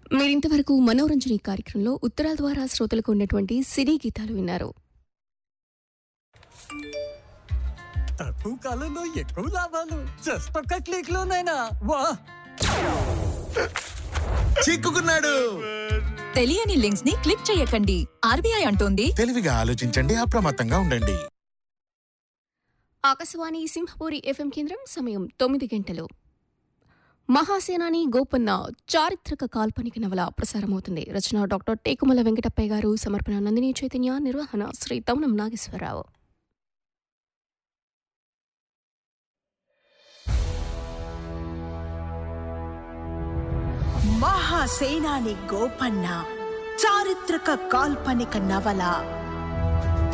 మీరింతవరకు మనోరంజని కార్యక్రమంలో ఉత్తరాల ద్వారా శ్రోతలకు ఉన్నటువంటి సినీ గీతాలు విన్నారు తక్కువ కాలంలో ఎక్కువ లాభాలు జస్ట్ ఒక్క క్లిక్ లోనైనా వా చిక్కుకున్నాడు తెలియని లింక్స్ ని క్లిక్ చేయకండి ఆర్బీఐ అంటోంది తెలివిగా ఆలోచించండి అప్రమత్తంగా ఉండండి ఆకాశవాణి సింహపూరి ఎఫ్ఎం కేంద్రం సమయం తొమ్మిది గంటలు మహాసేనాని గోపన్న చారిత్రక కాల్పనిక నవల ప్రసారమవుతుంది రచన డాక్టర్ టేకుమల వెంకటప్పయ్య గారు సమర్పణ నందిని చైతన్య నిర్వహణ శ్రీ తమనం నాగేశ్వరరావు మహాసేనాని గోపన్న చారిత్రక కాల్పనిక నవల